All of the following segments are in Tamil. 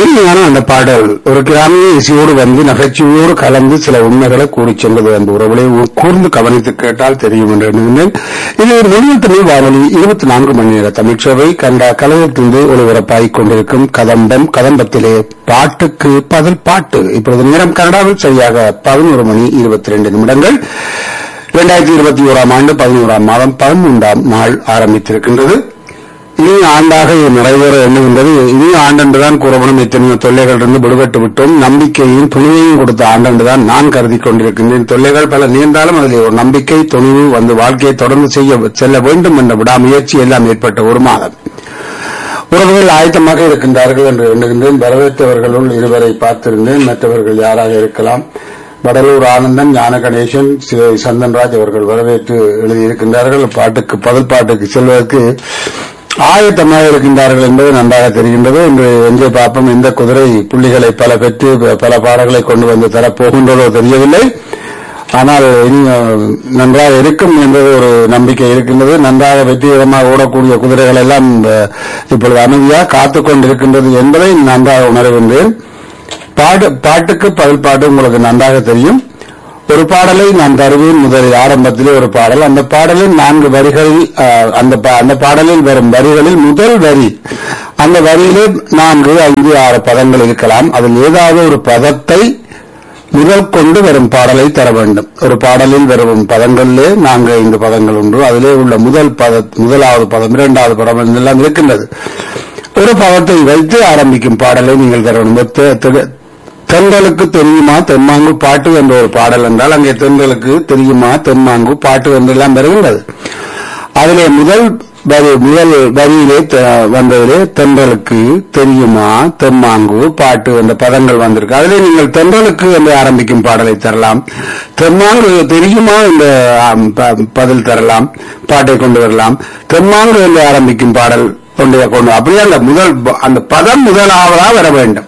இனிமையான அந்த பாடல் ஒரு கிராமிய இசையோடு வந்து நகைச்சுவையோடு கலந்து சில உண்மைகளை கூறிச் சென்றது அந்த உறவுகளை கூர்ந்து கவனித்து கேட்டால் தெரியும் என்று எண்ணுகின்றேன் இது ஒரு மொழியில் தமிழ் வானொலி இருபத்தி நான்கு மணி நேர தமிழ்ச்சபை கண்ட கலையத்திலிருந்து ஒளிபரப்பாகிக் கொண்டிருக்கும் கதம்பம் கதம்பத்திலே பாட்டுக்கு பதில் பாட்டு இப்பொழுது நேரம் கனடாவில் சரியாக பதினோரு மணி இருபத்தி ரெண்டு நிமிடங்கள் இரண்டாயிரத்தி இருபத்தி ஓராம் ஆண்டு பதினோராம் மாதம் பதிமூன்றாம் நாள் ஆரம்பித்திருக்கின்றது இனி ஆண்டாக இது நிறைவேற எண்ணுகின்றது இனி ஆண்டென்றுதான் கூறப்படும் எத்தனையோ தொல்லைகளிலிருந்து விடுபட்டு விட்டோம் நம்பிக்கையும் துணிவையும் கொடுத்த ஆண்டென்றுதான் நான் கருதி கொண்டிருக்கின்றேன் தொல்லைகள் பல நீண்டாலும் அதில் ஒரு நம்பிக்கை துணிவு வந்து வாழ்க்கையை தொடர்ந்து செய்ய செல்ல வேண்டும் என்ற விடாமுயற்சி எல்லாம் ஏற்பட்ட ஒரு மாதம் உறவுகள் ஆயத்தமாக இருக்கின்றார்கள் என்று எண்ணுகின்றேன் வரவேற்றவர்களுள் இருவரை பார்த்திருந்தேன் மற்றவர்கள் யாராக இருக்கலாம் வடலூர் ஆனந்தன் ஞான கணேசன் சிலை சந்தன்ராஜ் அவர்கள் வரவேற்று எழுதியிருக்கின்றார்கள் பாட்டுக்கு பதில் பாட்டுக்கு செல்வதற்கு ஆயத்தமாக இருக்கின்றார்கள் என்பது நன்றாக தெரிகின்றது இன்று எங்கே பார்ப்போம் இந்த குதிரை புள்ளிகளை பல பெற்று பல பாடல்களை கொண்டு வந்து தரப்போகின்றதோ தெரியவில்லை ஆனால் இனி அஹ், நன்றாக இருக்கும் என்பது ஒரு நம்பிக்கை இருக்கின்றது நன்றாக வெற்றிகரமாக ஓடக்கூடிய குதிரைகள் எல்லாம் அஹ், இப்பொழுது அமைதியாக காத்துக் கொண்டிருக்கின்றது என்பதை நன்றாக உணர்கின்றேன் பாடு பாட்டுக்கு பதில் பாட்டு உங்களுக்கு நன்றாக தெரியும் ஒரு பாடலை நான் தருவேன் முதலில் ஆரம்பத்திலே ஒரு பாடல் அந்த பாடலில் நான்கு வரிகளில் அஹ், அந்த பா- அந்த பாடலில் வரும் வரிகளில் முதல் வரி அந்த வரியிலே நான்கு ஐந்து ஆறு பதங்கள் இருக்கலாம் அதில் ஏதாவது ஒரு பதத்தை முதல் கொண்டு வரும் பாடலை தர வேண்டும் ஒரு பாடலில் வரும் பதங்களிலே நான்கு ஐந்து பதங்கள் உண்டு அதிலே உள்ள முதல் பத முதலாவது பதம் இரண்டாவது பதம் எல்லாம் இருக்கின்றது ஒரு பதத்தை வைத்து ஆரம்பிக்கும் பாடலை நீங்கள் தர வேண்டும் தெ- தெ- தென்றலுக்கு தெரியுமா தென்மாங்கு பாட்டு என்ற ஒரு பாடல் என்றால் அங்கே தென்றலுக்கு தெரியுமா தென்மாங்கு பாட்டு என்றெல்லாம் வருகின்றது அதிலே முதல் வரி முதல் வரியிலே த- வந்ததிலே தென்றலுக்கு தெரியுமா தெம்மாங்கு பாட்டு என்ற பதங்கள் வந்திருக்கு அதிலே நீங்கள் தென்றலுக்கு என்று ஆரம்பிக்கும் பாடலை தரலாம் தெம்மாங்கு தெரியுமா என்ற ஆம், ப- பதில் தரலாம் பாட்டை கொண்டு வரலாம் தெம்மாங்கு என்று ஆரம்பிக்கும் பாடல் கொண்டு கொண்டு அப்படியே அந்த முதல் ப- அந்த பதம் முதலாவதா வர வேண்டும்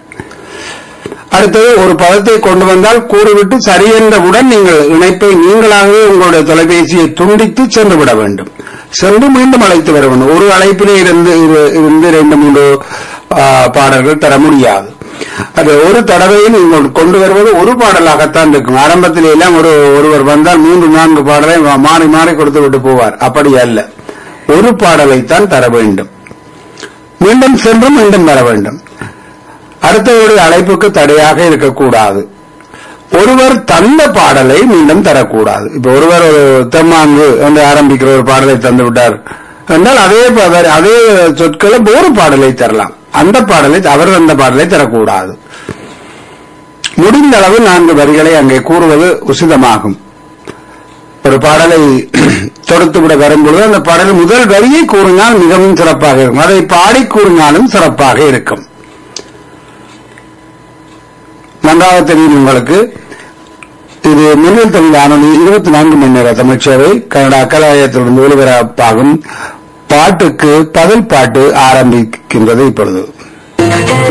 அடுத்தது ஒரு பதத்தை கொண்டு வந்தால் கூறிவிட்டு சரி என்றவுடன் நீங்கள் இணைப்பை நீங்களாகவே உங்களுடைய தொலைபேசியை துண்டித்து சென்று விட வேண்டும் சென்று மீண்டும் அழைத்து வர வேண்டும் ஒரு அழைப்பிலே இருந்து இரு- இருந்து இரண்டு மூன்று ஆ, பாடல்கள் தர முடியாது அது ஒரு தடவையில் நீங்கள் கொண்டு வருவது ஒரு பாடலாகத்தான் இருக்கும் ஆரம்பத்திலே எல்லாம் ஒரு ஒருவர் வந்தால் மூன்று நான்கு பாடலை மா- மாறி மாறி கொடுத்து விட்டு போவார் அப்படி அல்ல ஒரு பாடலைத்தான் தர வேண்டும் மீண்டும் சென்று மீண்டும் வர வேண்டும் அடுத்தவருடைய அழைப்புக்கு தடையாக இருக்கக்கூடாது ஒருவர் தந்த பாடலை மீண்டும் தரக்கூடாது இப்ப ஒருவர் ஒரு தெம்மாங்கு என்று ஆரம்பிக்கிற ஒரு பாடலை தந்து விட்டார் என்றால் அதே பத- அதே சொற்களை ஒரு பாடலை தரலாம் அந்த பாடலை அவர் தந்த பாடலை தரக்கூடாது முடிந்த அளவு நான்கு வரிகளை அங்கே கூறுவது உசிதமாகும் ஒரு பாடலை தொடுத்துவிட வரும்பொழுது அந்த பாடல் முதல் வரியை கூறினால் மிகவும் சிறப்பாக இருக்கும் அதை பாடி கூறினாலும் சிறப்பாக இருக்கும் நன்றாக தெரியும் உங்களுக்கு இது மின்னல் தமிழ் வானொலி இருபத்தி நான்கு மணி நேர தமிழ்ச்சேவை கனடா கலாயத்திலிருந்து ஒளிபரப்பாகும் பாட்டுக்கு பதில் பாட்டு ஆரம்பிக்கின்றது இப்பொழுது